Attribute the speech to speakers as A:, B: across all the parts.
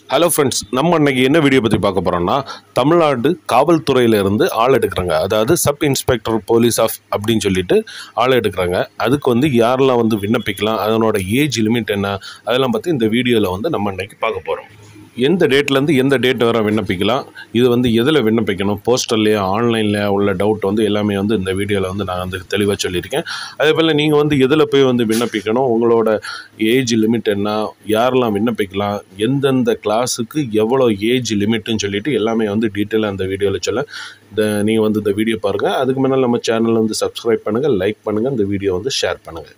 A: hello friends நம்ம இன்னைக்கு என்ன வீடியோ பற்றி பார்க்க போகிறோம்னா தமிழ்நாடு காவல்துறையில இருந்து ஆள் எடுக்கிறாங்க அதாவது சப் இன்ஸ்பெக்டர் போலீஸ் ஆஃப் அப்படின்னு சொல்லிட்டு ஆள் எடுக்கிறாங்க அதுக்கு வந்து யாரெல்லாம் வந்து விண்ணப்பிக்கலாம் அதனோட ஏஜ் லிமிட் என்ன அதெல்லாம் பற்றி இந்த வீடியோவில் வந்து நம்ம இன்னைக்கு பார்க்க போகிறோம் எந்த டேட்லேருந்து எந்த டேட் வரை விண்ணப்பிக்கலாம் இது வந்து எதில் விண்ணப்பிக்கணும் போஸ்டர்லையா ஆன்லைனில் உள்ள டவுட் வந்து எல்லாமே வந்து இந்த வீடியோவில் வந்து நான் வந்து தெளிவாக சொல்லியிருக்கேன் அதே போல் நீங்கள் வந்து எதில் போய் வந்து விண்ணப்பிக்கணும் உங்களோட ஏஜ் லிமிட் என்ன யாரெல்லாம் விண்ணப்பிக்கலாம் எந்தெந்த கிளாஸுக்கு எவ்வளோ ஏஜ் லிமிட்டுன்னு சொல்லிட்டு எல்லாமே வந்து டீட்டெயிலாக அந்த வீடியோவில் சொல்ல இந்த நீங்கள் வந்து இந்த வீடியோ பாருங்கள் அதுக்கு முன்னால் நம்ம சேனலை வந்து சப்ஸ்கிரைப் பண்ணுங்கள் லைக் பண்ணுங்கள் இந்த வீடியோ வந்து ஷேர் பண்ணுங்கள்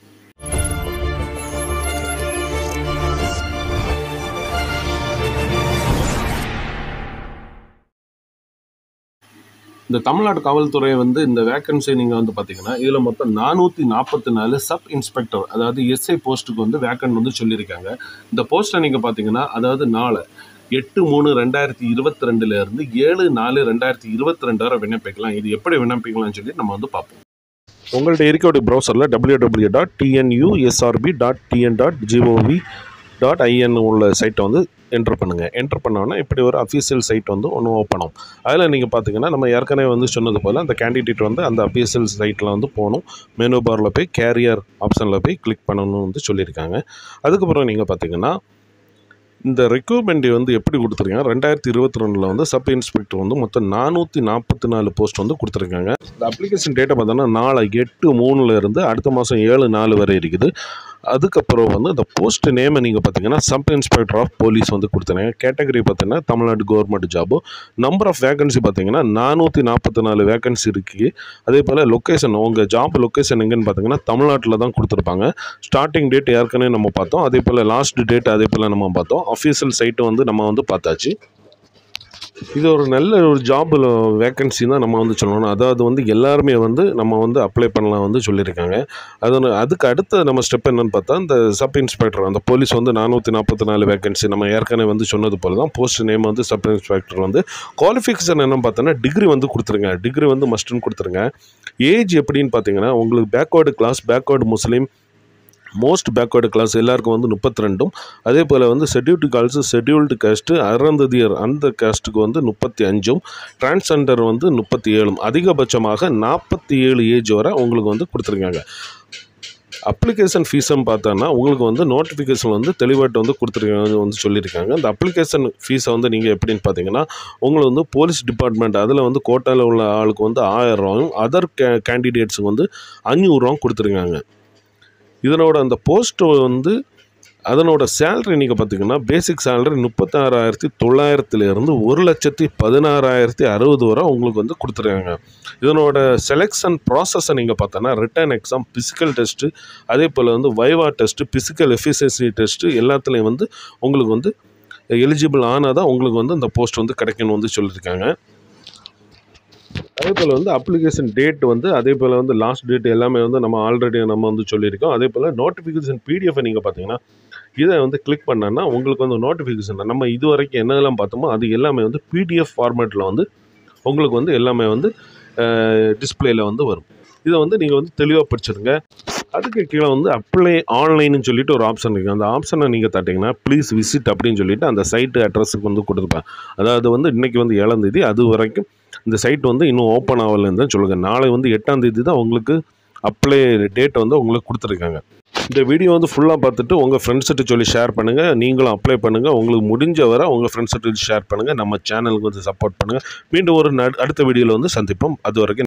A: இந்த தமிழ்நாடு காவல்துறை வந்து இந்த வேக்கன்சி நீங்கள் வந்து பார்த்தீங்கன்னா இதில் மொத்தம் நானூற்றி நாற்பத்தி நாலு சப் இன்ஸ்பெக்டர் அதாவது எஸ்ஐ போஸ்ட்டுக்கு வந்து வேக்கன் வந்து சொல்லியிருக்காங்க இந்த போஸ்ட்டை நீங்கள் பார்த்தீங்கன்னா அதாவது நாலு எட்டு மூணு ரெண்டாயிரத்தி இருபத்தி ரெண்டுல இருந்து ஏழு நாலு ரெண்டாயிரத்தி இருபத்தி ரெண்டு வரை விண்ணப்பிக்கலாம் இது எப்படி விண்ணப்பிக்கலாம்னு சொல்லி நம்ம வந்து பார்ப்போம் உங்கள்ட்ட இருக்கக்கூடிய ப்ரௌசரில் W W dot TNUSRB dot TN dot GOV dot IN உள்ள சைட்டை வந்து என்டர் பண்ணுங்கள் என்டர் பண்ணோன்னா இப்படி ஒரு அஃபீஷியல் சைட் வந்து ஒன்று ஓப்பன் ஆகும் அதில் நீங்கள் பார்த்தீங்கன்னா நம்ம ஏற்கனவே வந்து சொன்னது போல் அந்த கேண்டிடேட் வந்து அந்த அஃபீஷியல் சைட்டில் வந்து போகணும் மெனு பாரில் போய் கேரியர் ஆப்ஷனில் போய் கிளிக் பண்ணணும்னு வந்து சொல்லியிருக்காங்க அதுக்கப்புறம் நீங்கள் பார்த்தீங்கன்னா இந்த ரெக்ரூட்மெண்ட் வந்து எப்படி கொடுத்துருக்காங்க ரெண்டாயிரத்தி இருபத்தி ரெண்டில் வந்து சப் இன்ஸ்பெக்டர் வந்து மொத்தம் நானூற்றி நாற்பத்தி நாலு போஸ்ட் வந்து கொடுத்துருக்காங்க இந்த அப்ளிகேஷன் டேட்டை பார்த்தோன்னா நாளை எட்டு மூணுல இருந்து அடுத்த மாதம் ஏழு நாலு வரை இருக்குது அதுக்கப்புறம் வந்து இந்த போஸ்ட் நேமை நீங்கள் பார்த்தீங்கன்னா சப் இன்ஸ்பெக்டர் ஆஃப் போலீஸ் வந்து கொடுத்துருங்க கேட்டகரி பார்த்தீங்கன்னா Tamil Nadu government job number of vacancy பார்த்தீங்கன்னா நானூற்றி நாற்பத்தி நாலு வேகன்சி இருக்குது அதே போல் லொக்கேஷன் உங்கள் ஜாப் லொக்கேஷன் எங்கன்னு பார்த்தீங்கன்னா தமிழ்நாட்டில் தான் கொடுத்துருப்பாங்க ஸ்டார்டிங் டேட் ஏற்கனவே நம்ம பார்த்தோம் அதே போல் லாஸ்ட் டேட் அதே போல் நம்ம பார்த்தோம் அஃபீஷியல் சைட்டு வந்து நம்ம வந்து பார்த்தாச்சு இது ஒரு நல்ல ஒரு ஜாப் வேக்கன்சி தான் நம்ம வந்து சொல்லணும் அதாவது வந்து எல்லாருமே வந்து நம்ம வந்து அப்ளை பண்ணலாம் வந்து சொல்லியிருக்காங்க அது அதுக்கு அடுத்த நம்ம ஸ்டெப் என்னன்னு பார்த்தா இந்த சப் இன்ஸ்பெக்டர் அந்த போலீஸ் வந்து நானூற்றி நாற்பத்தி நாலு வேகன்சி நம்ம ஏற்கனவே வந்து சொன்னது போல தான் போஸ்ட் நேம் வந்து சப் இன்ஸ்பெக்டர் வந்து குவாலிஃபிகேஷன் என்னன்னு பார்த்தோன்னா டிகிரி வந்து கொடுத்துருங்க டிகிரி வந்து மஸ்ட்டுன்னு கொடுத்துருங்க ஏஜ் எப்படின்னு பார்த்தீங்கன்னா உங்களுக்கு backward class backward Muslim most backward class எல்லாருக்கும் வந்து முப்பத்தி ரெண்டும் அதே போல் வந்து ஷெட்யூல்டு கால்ஸு ஷெட்யூல்டு காஸ்ட்டு அறந்ததியர் அந்த காஸ்ட்டுக்கு வந்து முப்பத்தி அஞ்சும் டிரான்ஸ்ஜெண்டர் வந்து முப்பத்தி ஏழும் அதிகபட்சமாக நாற்பத்தி ஏழு ஏஜ் வரை உங்களுக்கு வந்து கொடுத்துருக்காங்க அப்ளிகேஷன் ஃபீஸும் பார்த்தோன்னா உங்களுக்கு வந்து நோட்டிஃபிகேஷன் வந்து தெளிவாட்டு வந்து கொடுத்துருக்காங்க வந்து சொல்லியிருக்காங்க அந்த அப்ளிகேஷன் ஃபீஸை வந்து நீங்கள் எப்படின்னு பார்த்தீங்கன்னா உங்களுக்கு வந்து போலீஸ் டிபார்ட்மெண்ட் அதில் வந்து கோட்டாவில் உள்ள ஆளுக்கு வந்து ஆயிரம் ரூபாயும் அதர் கே கேண்டிடேட்ஸுக்கு வந்து அஞ்சூறுரூவாயும் கொடுத்துருக்காங்க இதனோட அந்த போஸ்ட் வந்து அதனோட சேலரி நீங்கள் பார்த்தீங்கன்னா பேசிக் சேலரி முப்பத்தாறாயிரத்தி தொள்ளாயிரத்துலேருந்து ஒரு லட்சத்தி பதினாறாயிரத்தி அறுபது வரை உங்களுக்கு வந்து கொடுத்துருக்காங்க இதனோட செலெக்ஷன் ப்ராசஸை நீங்கள் பார்த்தோன்னா ரிட்டன் எக்ஸாம் ஃபிசிக்கல் டெஸ்ட்டு அதே போல் வந்து viva test physical efficiency test எல்லாத்துலேயும் வந்து உங்களுக்கு வந்து எலிஜிபிள் ஆனால் தான் உங்களுக்கு வந்து அந்த போஸ்ட் வந்து கிடைக்கணும்னு வந்து சொல்லியிருக்காங்க அதே போல் வந்து அப்ளிகேஷன் டேட் வந்து அதே போல் வந்து லாஸ்ட் டேட் எல்லாமே வந்து நம்ம ஆல்ரெடி நம்ம வந்து சொல்லியிருக்கோம் அதே போல் நோட்டிஃபிகேஷன் பிடிஎஃப் நீங்கள் பார்த்தீங்கன்னா இதை வந்து கிளிக் பண்ணோன்னா உங்களுக்கு வந்து நோட்டிஃபிகேஷன் நம்ம இது வரைக்கும் என்னெல்லாம் பார்த்தோமோ அது எல்லாமே வந்து பிடிஎஃப் ஃபார்மேட்டில் வந்து உங்களுக்கு வந்து எல்லாமே வந்து டிஸ்பிளேயில் வந்து வரும் இதை வந்து நீங்கள் வந்து தெளிவாக படிச்சிருங்க அதுக்கு கீழே வந்து அப்ளை ஆன்லைன்னு சொல்லிட்டு ஒரு ஆப்ஷன் இருக்குது அந்த ஆப்ஷனை நீங்கள் தட்டிங்கன்னா ப்ளீஸ் விசிட் அப்படின்னு சொல்லிட்டு அந்த சைட்டு அட்ரஸுக்கு வந்து கொடுத்துருப்பேன் அதாவது வந்து இன்றைக்கி வந்து ஏழாம் தேதி அது வரைக்கும் இந்த சைட் வந்து இன்னும் ஓப்பன் ஆகலைன்னு தான் சொல்லுங்கள் நாளை வந்து எட்டாம் தேதி தான் உங்களுக்கு அப்ளை டேட் வந்து உங்களுக்கு கொடுத்துருக்காங்க இந்த வீடியோ வந்து ஃபுல்லாக பார்த்துட்டு உங்கள் ஃப்ரெண்ட்ஸ்கிட்ட சொல்லி ஷேர் பண்ணுங்கள் நீங்களும் அப்ளை பண்ணுங்கள் உங்களுக்கு முடிஞ்ச வரை உங்கள் ஃப்ரெண்ட்ஸ்கிட்ட ஷேர் பண்ணுங்கள் நம்ம சேனலுக்கு வந்து சப்போர்ட் பண்ணுங்கள் மீண்டும் ஒரு அடுத்த வீடியோவில் வந்து சந்திப்போம் அது வரைக்கும்